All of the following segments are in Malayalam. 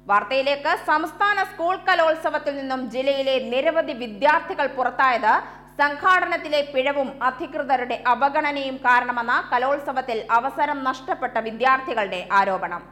വാർത്തയിലേക്ക് സംസ്ഥാന സ്കൂൾ കലോത്സവത്തിൽ നിന്നും ജില്ലയിലെ നിരവധി വിദ്യാർത്ഥികൾ പുറത്തായത് സംഘാടനത്തിലെ പിഴവും അധികൃതരുടെ അവഗണനയും കാരണമെന്ന കലോത്സവത്തിൽ അവസരം നഷ്ടപ്പെട്ട വിദ്യാർത്ഥികളുടെ ആരോപണം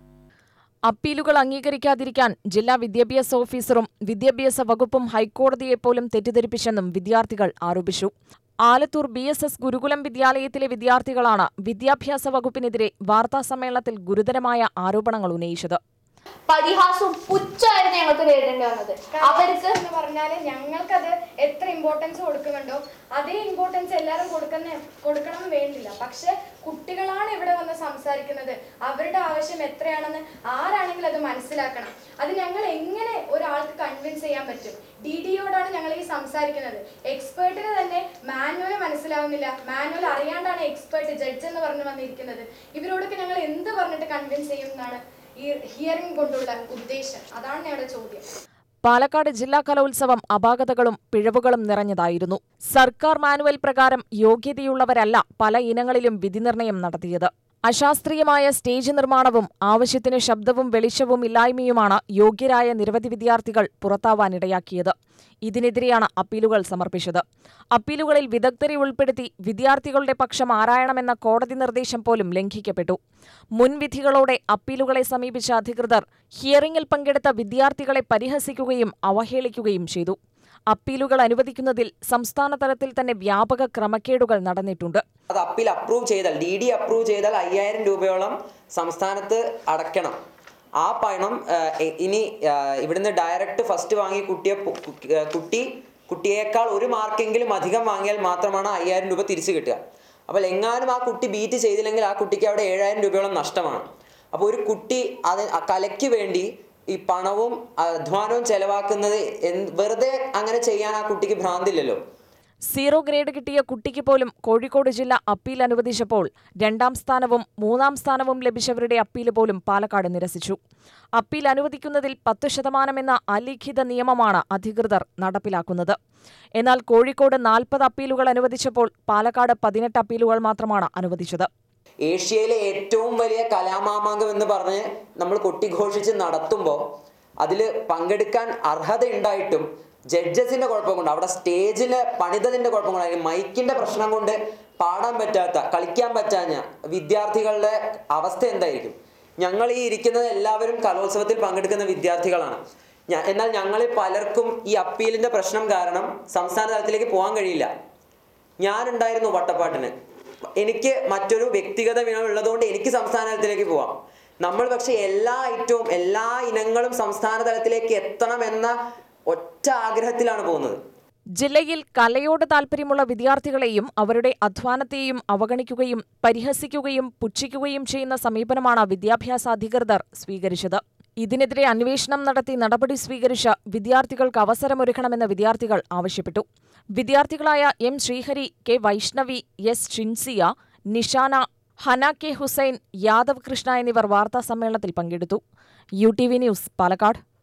അപ്പീലുകൾ അംഗീകരിക്കാതിരിക്കാൻ ജില്ലാ വിദ്യാഭ്യാസ ഓഫീസറും വിദ്യാഭ്യാസ വകുപ്പും ഹൈക്കോടതിയെപ്പോലും തെറ്റിദ്ധരിപ്പിച്ചെന്നും വിദ്യാർത്ഥികൾ ആരോപിച്ചു Alathur B S S Gurukulam വിദ്യാലയത്തിലെ വിദ്യാർത്ഥികളാണ് വിദ്യാഭ്യാസ വകുപ്പിനെതിരെ വാർത്താസമ്മേളനത്തിൽ ഗുരുതരമായ ആരോപണങ്ങൾ ഉന്നയിച്ചത് പരിഹാസവും പുച്ഛമായിരുന്നു ഞങ്ങൾക്ക് നേരിടേണ്ടി വന്നത് അവർക്ക് എന്ന് പറഞ്ഞാല് ഞങ്ങൾക്കത് എത്ര ഇമ്പോർട്ടൻസ് കൊടുക്കുന്നുണ്ടോ അതേ ഇമ്പോർട്ടൻസ് എല്ലാവരും കൊടുക്കുന്ന കൊടുക്കണം എന്ന് വേണ്ടില്ല പക്ഷെ കുട്ടികളാണ് ഇവിടെ വന്ന് സംസാരിക്കുന്നത് അവരുടെ ആവശ്യം എത്രയാണെന്ന് ആരാണെങ്കിലും അത് മനസ്സിലാക്കണം അത് ഞങ്ങൾ എങ്ങനെ ഒരാൾക്ക് കൺവിൻസ് ചെയ്യാൻ പറ്റും ഡി ഡിയോടാണ് ഞങ്ങൾ ഈ സംസാരിക്കുന്നത് എക്സ്പേർട്ടിന് തന്നെ മാനുവൽ മനസ്സിലാവുന്നില്ല മാനുവൽ അറിയാണ്ടാണ് എക്സ്പേർട്ട് ജഡ്ജ് എന്ന് പറഞ്ഞു വന്നിരിക്കുന്നത് ഇവരോടൊക്കെ ഞങ്ങൾ എന്ത് പറഞ്ഞിട്ട് കൺവിൻസ് ചെയ്യും എന്നാണ് ഈ ഹിയറിംഗ് കൊണ്ടുള്ള ഉദ്ദേശം അതാണ് ഞങ്ങളുടെ ചോദ്യം പാലക്കാട് ജില്ലാ കലോത്സവം അപാകതകളും പിഴവുകളും നിറഞ്ഞതായിരുന്നു സർക്കാർ മാനുവൽ പ്രകാരം യോഗ്യതയുള്ളവരല്ല പല ഇനങ്ങളിലും വിധിനിർണയം നടത്തിയത് അശാസ്ത്രീയമായ സ്റ്റേജ് നിർമ്മാണവും ആവശ്യത്തിന് ശബ്ദവും വെളിച്ചവും ഇല്ലായ്മയുമാണ് യോഗ്യരായ നിരവധി വിദ്യാർത്ഥികൾ പുറത്താവാനിടയാക്കിയത് ഇതിനെതിരെയാണ് അപ്പീലുകൾ സമർപ്പിച്ചത് അപ്പീലുകളിൽ വിദഗ്ധരെ ഉൾപ്പെടുത്തി വിദ്യാർത്ഥികളുടെ പക്ഷം ആരായണമെന്ന കോടതി നിർദ്ദേശം പോലും ലംഘിക്കപ്പെട്ടു മുൻവിധികളോടെ അപ്പീലുകളെ സമീപിച്ച അധികൃതർ ഹിയറിംഗിൽ പങ്കെടുത്ത വിദ്യാർത്ഥികളെ പരിഹസിക്കുകയും അവഹേളിക്കുകയും ചെയ്തു അപ്പീലുകൾ അനുവദിക്കുന്നതിൽ സംസ്ഥാന തലത്തിൽ തന്നെ വ്യാപക ക്രമക്കേടുകൾ നടന്നിട്ടുണ്ട് അത് അപ്പീൽ അപ്രൂവ് ചെയ്താൽ ഡി ഡി അപ്രൂവ് ചെയ്താൽ അയ്യായിരം രൂപയോളം സംസ്ഥാനത്ത് അടയ്ക്കണം ആ പണം ആ, ഇ- ഇനി ആ, ഇവിടുന്ന് ഡയറക്റ്റ് ഫസ്റ്റ് വാങ്ങിയ കുട്ടിയെ പു- കു- ആ, കുട്ടി കുട്ടിയേക്കാൾ ഒരു മാർക്കെങ്കിലും അധികം വാങ്ങിയാൽ മാത്രമാണ് അയ്യായിരം രൂപ തിരിച്ചു കിട്ടുക അപ്പോൾ എങ്ങാനും ആ കുട്ടി ബീറ്റ് ചെയ്തില്ലെങ്കിൽ ആ കുട്ടിക്ക് അവിടെ ഏഴായിരം രൂപയോളം നഷ്ടമാണ് അപ്പോൾ ഒരു കുട്ടി അത് ആ കലയ്ക്ക് വേണ്ടി ഈ പണവും അധ്വാനവും ചെലവാക്കുന്നത് എന്ത് വെറുതെ അങ്ങനെ ചെയ്യാൻ ആ കുട്ടിക്ക് ഭ്രാന്തില്ലല്ലോ സീറോ ഗ്രേഡ് കിട്ടിയ കുട്ടിക്ക് പോലും കോഴിക്കോട് ജില്ല അപ്പീൽ അനുവദിച്ചപ്പോൾ രണ്ടാം സ്ഥാനവും മൂന്നാം സ്ഥാനവും ലഭിച്ചവരുടെ അപ്പീൽ പോലും പാലക്കാട് നിരസിച്ചു അപ്പീൽ അനുവദിക്കുന്നതിൽ പത്ത് ശതമാനമെന്ന അലിഖിത നിയമമാണ് അധികൃതർ നടപ്പിലാക്കുന്നത് എന്നാൽ കോഴിക്കോട് നാൽപ്പത് അപ്പീലുകൾ അനുവദിച്ചപ്പോൾ പാലക്കാട് പതിനെട്ട് അപ്പീലുകൾ മാത്രമാണ് അനുവദിച്ചത് ഏഷ്യയിലെ ഏറ്റവും വലിയ കലാമാമാങ്കം എന്ന് പറഞ്ഞ് നമ്മൾ കൊട്ടിഘോഷിച്ച് നടത്തുമ്പോൾ അതിൽ പങ്കെടുക്കാൻ അർഹത ഉണ്ടായിട്ടും ജഡ്ജസിന്റെ കുഴപ്പം കൊണ്ട് അവിടെ സ്റ്റേജിൽ പണിതതിന്റെ കുഴപ്പം കൊണ്ട് അല്ലെങ്കിൽ മൈക്കിന്റെ പ്രശ്നം കൊണ്ട് പാടാൻ പറ്റാത്ത കളിക്കാൻ പറ്റാഞ്ഞ വിദ്യാർത്ഥികളുടെ അവസ്ഥ എന്തായിരിക്കും ഞങ്ങൾ ഈ ഇരിക്കുന്നത് എല്ലാവരും കലോത്സവത്തിൽ പങ്കെടുക്കുന്ന വിദ്യാർത്ഥികളാണ് ഞ- എന്നാൽ ഞങ്ങളിൽ പലർക്കും ഈ അപ്പീലിന്റെ പ്രശ്നം കാരണം സംസ്ഥാന തലത്തിലേക്ക് പോകാൻ കഴിയില്ല ഞാനുണ്ടായിരുന്നു വട്ടപ്പാട്ടിന് എനിക്ക് മറ്റൊരു വ്യക്തിഗത വിനം ഉള്ളതുകൊണ്ട് എനിക്ക് സംസ്ഥാന തലത്തിലേക്ക് പോവാം നമ്മൾ പക്ഷെ എല്ലാ ഐറ്റവും എല്ലാ ഇനങ്ങളും സംസ്ഥാന തലത്തിലേക്ക് എത്തണമെന്ന ഒറ്റ ആഗ്രഹത്തിലാണ് പോകുന്നത് ജില്ലയിൽ കലയോട് താൽപ്പര്യമുള്ള വിദ്യാർത്ഥികളെയും അവരുടെ അധ്വാനത്തെയും അവഗണിക്കുകയും പരിഹസിക്കുകയും പുച്ഛിക്കുകയും ചെയ്യുന്ന സമീപനമാണ് വിദ്യാഭ്യാസ അധികൃതർ സ്വീകരിച്ചത് ഇതിനെതിരെ അന്വേഷണം നടത്തി നടപടി സ്വീകരിച്ച വിദ്യാർത്ഥികൾക്ക് അവസരമൊരുക്കണമെന്ന് വിദ്യാർത്ഥികൾ ആവശ്യപ്പെട്ടു വിദ്യാർത്ഥികളായ M Srihari K Vaishnavi S Shinsiya Nishana Hana K Hussain Yadav Krishna എന്നിവർ വാർത്താസമ്മേളനത്തിൽ പങ്കെടുത്തു U T V news Palakkad